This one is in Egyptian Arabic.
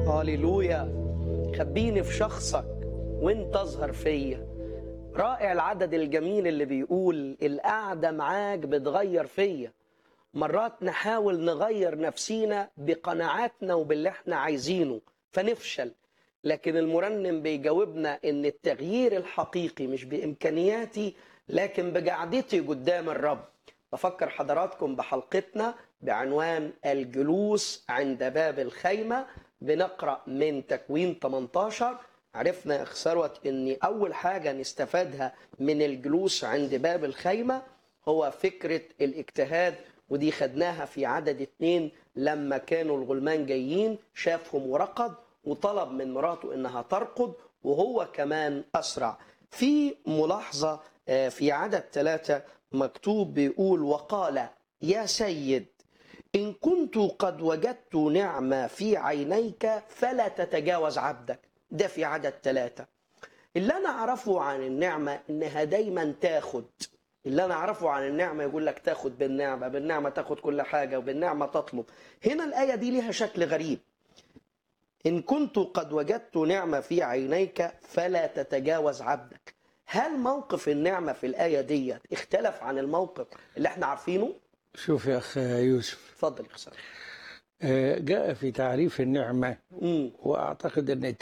هاليلويا خبيني في شخصك وانت اظهر فيا رائع العدد الجميل اللي بيقول القعدة معاك بتغير فيا مرات نحاول نغير نفسينا بقناعاتنا وباللي احنا عايزينه فنفشل لكن المرنم بيجاوبنا ان التغيير الحقيقي مش بامكانياتي لكن بقعدتي قدام الرب بفكر حضراتكم بحلقتنا بعنوان الجلوس عند باب الخيمة بنقرأ من تكوين 18 عرفنا يا أخ ثروت ان اول حاجة نستفادها من الجلوس عند باب الخيمة هو فكرة الاجتهاد ودي خدناها في عدد اتنين لما كانوا الغلمان جايين شافهم ورقد وطلب من مراته انها ترقد وهو كمان اسرع في ملاحظة آه، في عدد ثلاثة مكتوب بيقول وقال يا سيد إن كنت قد وجدت نعمة في عينيك فلا تتجاوز عبدك ده في عدد ثلاثة اللي أنا أعرفه عن النعمة إنها دايما تاخد اللي أنا أعرفه عن النعمة يقول لك تاخد بالنعمة بالنعمة تاخد كل حاجة وبالنعمة تطلب هنا الآية دي ليها شكل غريب إن كنت قد وجدت نعمة في عينيك فلا تتجاوز عبدك هل موقف النعمة في الآية دي اختلف عن الموقف اللي احنا عارفينه؟ شوف يا أخ يوسف اتفضل يا خسارة آه، جاء في تعريف النعمة امم وأعتقد أن